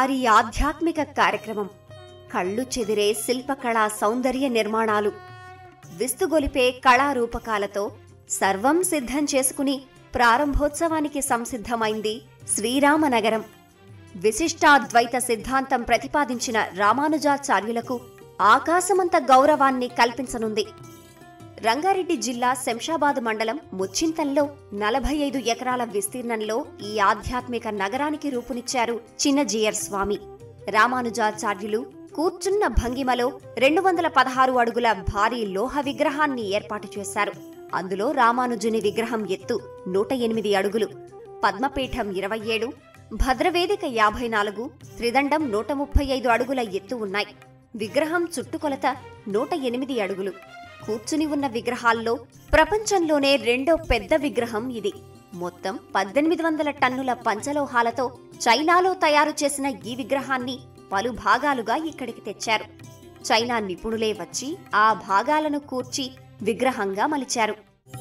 భారీ ఆధ్యాత్మిక కార్యక్రమం కళ్ళు చెదిరే శిల్పకళా సౌందర్య నిర్మాణాలు విస్తుగొలిపే కళారూపకాలతో సర్వం సిద్ధం చేసుకుని ప్రారంభోత్సవానికి సంసిద్ధమైంది శ్రీరామనగరం విశిష్టాద్వైత సిద్ధాంతం ప్రతిపాదించిన రామానుజాచార్యులకు ఆకాశమంత గౌరవాన్ని కల్పించనుంది రంగారెడ్డి జిల్లా శంషాబాద్ మండలం ముచ్చింతంలో నలభై ఐదు ఎకరాల విస్తీర్ణంలో ఈ ఆధ్యాత్మిక నగరానికి రూపునిచ్చారు చిన్నజీయర్ స్వామి రామానుజాచార్యులు కూర్చున్న భంగిమలో రెండు వందల పదహారు అడుగుల భారీ లోహ విగ్రహాన్ని ఏర్పాటు చేశారు అందులో రామానుజుని విగ్రహం ఎత్తు నూట ఎనిమిది అడుగులు పద్మపీఠం ఇరవై ఏడు భద్రవేదిక యాభై నాలుగు త్రిదండం నూట ముప్పై ఐదు అడుగుల ఎత్తు ఉన్నాయి విగ్రహం చుట్టుకొలత నూట ఎనిమిది అడుగులు కూర్చుని ఉన్న విగ్రహాల్లో ప్రపంచంలోనే రెండో పెద్ద విగ్రహం ఇది మొత్తం పద్దెనిమిది వందల టన్నుల పంచలోహాలతో చైనాలో తయారు చేసిన ఈ విగ్రహాన్ని పలు భాగాలుగా ఇక్కడికి తెచ్చారు చైనా నిపుణులే వచ్చి ఆ భాగాలను కూర్చి విగ్రహంగా మలిచారు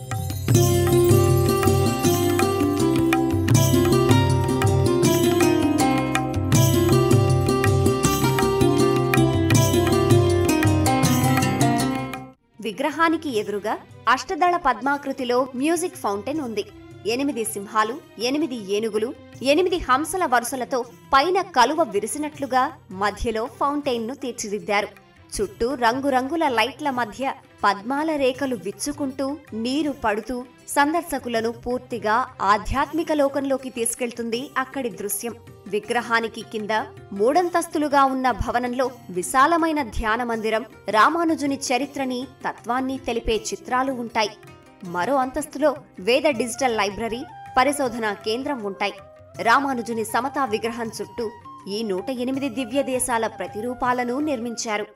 విగ్రహానికి ఎదురుగా అష్టదళ పద్మాకృతిలో మ్యూజిక్ ఫౌంటైన్ ఉంది ఎనిమిది సింహాలు ఎనిమిది ఏనుగులు ఎనిమిది హంసల వరుసలతో పైన కలువ విరిసినట్లుగా మధ్యలో ఫౌంటైన్ను తీర్చిదిద్దారు చుట్టూ రంగురంగుల లైట్ల మధ్య పద్మాల రేఖలు విచ్చుకుంటూ నీరు పడుతూ సందర్శకులను పూర్తిగా ఆధ్యాత్మిక లోకంలోకి తీసుకెళ్తుంది అక్కడి దృశ్యం విగ్రహానికి కింద మూడంతస్తులుగా ఉన్న భవనంలో విశాలమైన ధ్యాన మందిరం రామానుజుని చరిత్రని తత్వాన్ని తెలిపే చిత్రాలు ఉంటాయి మరో అంతస్తులో వేద డిజిటల్ లైబ్రరీ పరిశోధనా కేంద్రం ఉంటాయి రామానుజుని సమతా విగ్రహం చుట్టూ ఈ నూట ఎనిమిది దివ్య దేశాల ప్రతిరూపాలను నిర్మించారు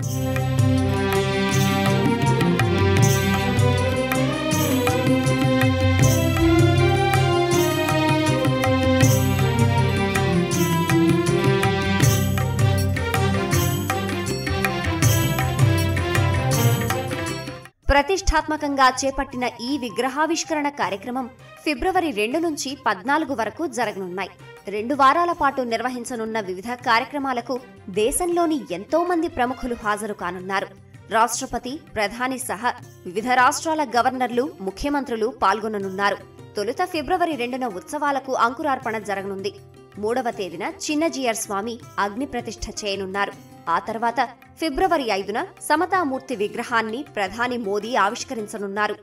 ప్రతిష్టాత్మకంగా చేపట్టిన ఈ విగ్రహావిష్కరణ కార్యక్రమం ఫిబ్రవరి రెండు నుంచి పద్నాలుగు వరకు జరగనున్నాయి రెండు వారాల పాటు నిర్వహించనున్న వివిధ కార్యక్రమాలకు దేశంలోని ఎంతో మంది ప్రముఖులు హాజరు కానున్నారు రాష్ట్రపతి ప్రధాని సహా వివిధ రాష్ట్రాల గవర్నర్లు ముఖ్యమంత్రులు పాల్గొననున్నారు తొలుత ఫిబ్రవరి రెండున ఉత్సవాలకు అంకురార్పణ జరగనుంది మూడవ తేదీన చిన్నజీయర్ స్వామి అగ్ని ప్రతిష్ఠ చేయనున్నారు ఆ తర్వాత ఫిబ్రవరి ఐదున సమతామూర్తి విగ్రహాన్ని ప్రధాని మోదీ ఆవిష్కరించనున్నారు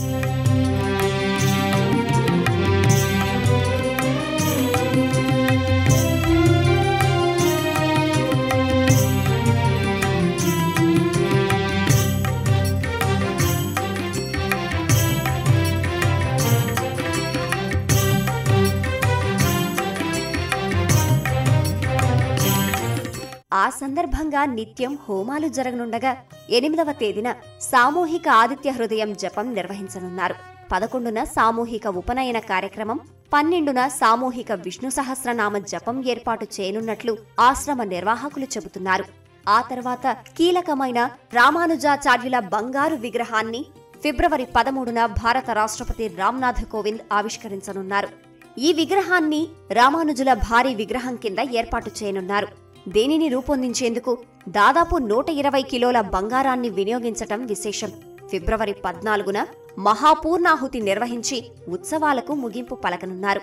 ఆ సందర్భంగా నిత్యం హోమాలు జరగనుండగా ఎనిమిదవ తేదీన సామూహిక ఆదిత్య హృదయం జపం నిర్వహించనున్నారు పదకొండున సామూహిక ఉపనయన కార్యక్రమం పన్నెండున సామూహిక విష్ణు సహస్రనామ జపం ఏర్పాటు చేయనున్నట్లు ఆశ్రమ నిర్వాహకులు చెబుతున్నారు ఆ తర్వాత కీలకమైన రామానుజాచార్యుల బంగారు విగ్రహాన్ని ఫిబ్రవరి పదమూడున భారత రాష్ట్రపతి రామ్నాథ్ కోవింద్ ఆవిష్కరించనున్నారు ఈ విగ్రహాన్ని రామానుజుల భారీ విగ్రహం కింద ఏర్పాటు చేయనున్నారు దీనిని రూపొందించేందుకు దాదాపు నూట ఇరవై కిలోల బంగారాన్ని వినియోగించటం విశేషం ఫిబ్రవరి పద్నాలుగున మహాపూర్ణాహుతి నిర్వహించి ఉత్సవాలకు ముగింపు పలకనున్నారు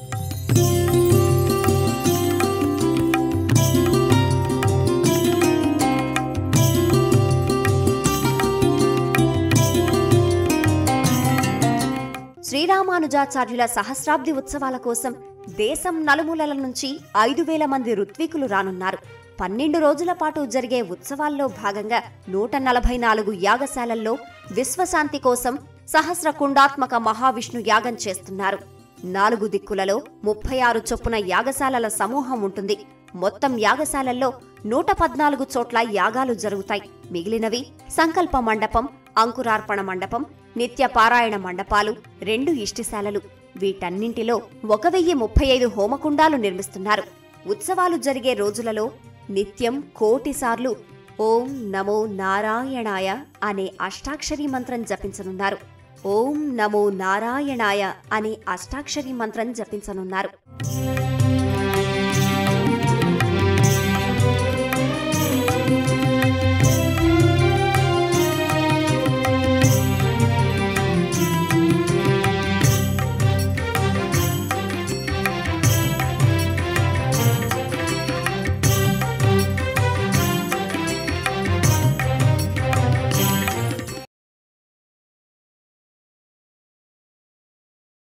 శ్రీరామానుజాచార్యుల సహస్రాబ్ది ఉత్సవాల కోసం దేశం నలుమూలల నుంచి ఐదు వేల మంది ఋత్వికులు రానున్నారు పన్నెండు రోజుల పాటు జరిగే ఉత్సవాల్లో భాగంగా నూట నలభై నాలుగు యాగశాలల్లో విశ్వశాంతి కోసం సహస్ర కుండాత్మక మహావిష్ణు యాగం చేస్తున్నారు నాలుగు దిక్కులలో ముప్పై ఆరు చొప్పున యాగశాలల సమూహం ఉంటుంది మొత్తం యాగశాలల్లో నూట పద్నాలుగు చోట్ల యాగాలు జరుగుతాయి మిగిలినవి సంకల్ప మండపం అంకురార్పణ మండపం నిత్య పారాయణ మండపాలు రెండు ఇష్టిశాలలు వీటన్నింటిలో ఒక వెయ్యి ముప్పై ఐదు హోమకుండాలు నిర్మిస్తున్నారు ఉత్సవాలు జరిగే రోజులలో నిత్యం కోటిసార్లు ఓం నమో నారాయణాయ అనే అష్టాక్షరీ మంత్రం జపించనున్నారు ఓం నమో నారాయణాయ అనే అష్టాక్షరీ మంత్రం జపించనున్నారు